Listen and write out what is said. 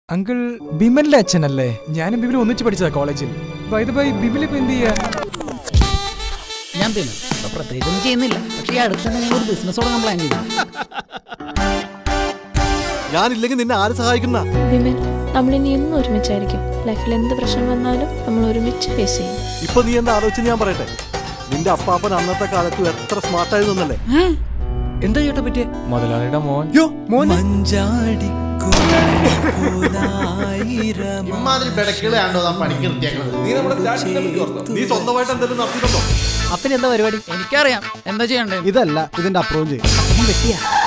uncle ബിമലിന്റെ അച്ഛനല്ലേ ഞാനും ബിബിലും ഒന്നിച്ച് പഠിച്ചതാ കോളേജിൽ ബൈ ബൈ ബിബിൽ ഇപ്പൊ എന്ത് ചെയ്യാ ഞാൻ പിന്നെ ഇപ്പൊ പ്രത്യേകിച്ചൊന്നും ചെയ്യുന്നില്ല പക്ഷേ ഈ അടുത്ത് തന്നെ ഞാൻ ഒരു ബിസിനസ് തുടങ്ങാൻ പ്ലാൻ ചെയ്തു ഞാനില്ലെങ്കിൽ നിന്നെ ആര് സഹായിക്കുന്ന വിമൻ നമ്മളിനി എന്നും ഒരുമിച്ചായിരിക്കും ലൈഫിൽ എന്ത് പ്രശ്നം വന്നാലും നമ്മൾ ഒരുമിച്ച് ഫേസ് ചെയ്യും ഇപ്പൊ നീ എന്താ ആലോചിച്ച് ഞാൻ പറയട്ടെ നിന്റെ അപ്പാപ്പൻ അന്നത്തെ കാലത്ത് എത്ര സ്മാർട്ടായിരുന്നല്ലേ എന്താ ചേട്ടാ പറ്റിയ മുതലാളിയുടെ മോൻ യോ മോനെ ഇമാതിരി ബെടക്കുകളാണ്ടോ താൻ പണിക്ക് നിർത്തിയേക്കണത് നീ സ്വന്തമായിട്ട് എന്തെങ്കിലും നടത്തിയിട്ടുണ്ടോ അപ്പന് എന്താ പരിപാടി എനിക്കറിയാം എന്താ ചെയ്യണ്ടേ ഇതല്ല ഇതിന്റെ അപ്രോച്ച് ചെയ്യും വെട്ടിയാ